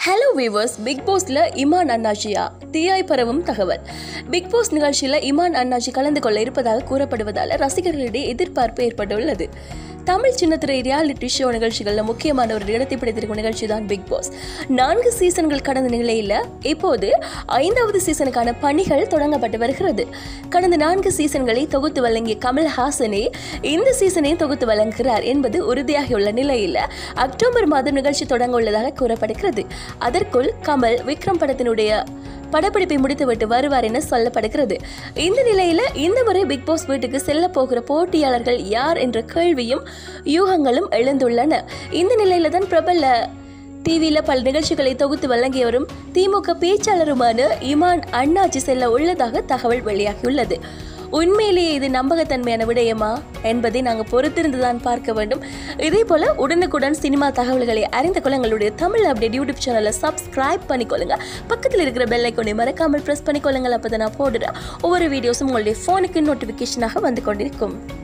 hello viewers big பாஸ்ல இமான் அண்ணாச்சியா தீயாய் பரவும் தகவல் பிக் பாஸ் நிகழ்ச்சியில் இமான் அண்ணாச்சி கலந்து கொள்ள இருப்பதாக கூறப்படுவதால் ரசிகர்களிடையே எதிர்பார்ப்பு ஏற்பட்டுள்ளது தமிழ் சின்னத்திரை ரியாலிட்டி ஷோ நிகழ்ச்சிகளில் முக்கியமான ஒரு இடத்தை பிடித்திருக்கும் நிகழ்ச்சி தான் பிக் பாஸ் நான்கு சீசன்கள் கடந்த நிலையில் இப்போது ஐந்தாவது சீசனுக்கான பணிகள் தொடங்கப்பட்டு வருகிறது கடந்த நான்கு சீசன்களை தொகுத்து வழங்கிய கமல் ஹாசனே இந்த சீசனையும் தொகுத்து வழங்குகிறார் என்பது உறுதியாகியுள்ள நிலையில் அக்டோபர் மாதம் நிகழ்ச்சி தொடங்க உள்ளதாக கூறப்படுகிறது அதற்குள் கமல் விக்ரம் படத்தினுடைய படப்பிடிப்பை முடித்துவிட்டு வருவார் என சொல்லப்படுகிறது இந்த நிலையில இந்த முறை பிக் பாஸ் வீட்டுக்கு செல்ல போகிற போட்டியாளர்கள் யார் என்ற கேள்வியும் யூகங்களும் எழுந்துள்ளன இந்த நிலையில தான் பிரபல டிவியில் பல நிகழ்ச்சிகளை தொகுத்து வழங்கியவரும் திமுக பேச்சாளருமான இமான் அண்ணாச்சி செல்ல உள்ளதாக தகவல் வெளியாகியுள்ளது உண்மையிலேயே இது நம்பகத்தன்மையான விடயமா என்பதை நாங்கள் பொறுத்திருந்து தான் பார்க்க வேண்டும் இதே போல உடனுக்குடன் சினிமா தகவல்களை அறிந்து கொள்ள எங்களுடைய தமிழ் அப்டேட் யூடியூப் சேனலை சப்ஸ்கிரைப் பண்ணிக்கொள்ளுங்க பக்கத்தில் இருக்கிற பெல் ஐக்கோனை மறக்காமல் ப்ரெஸ் பண்ணிக்கொள்ளுங்கள் அப்போ தான் நான் போடுற ஒவ்வொரு வீடியோஸும் உங்களுடைய ஃபோனுக்கு நோட்டிஃபிகேஷனாக வந்து கொண்டிருக்கும்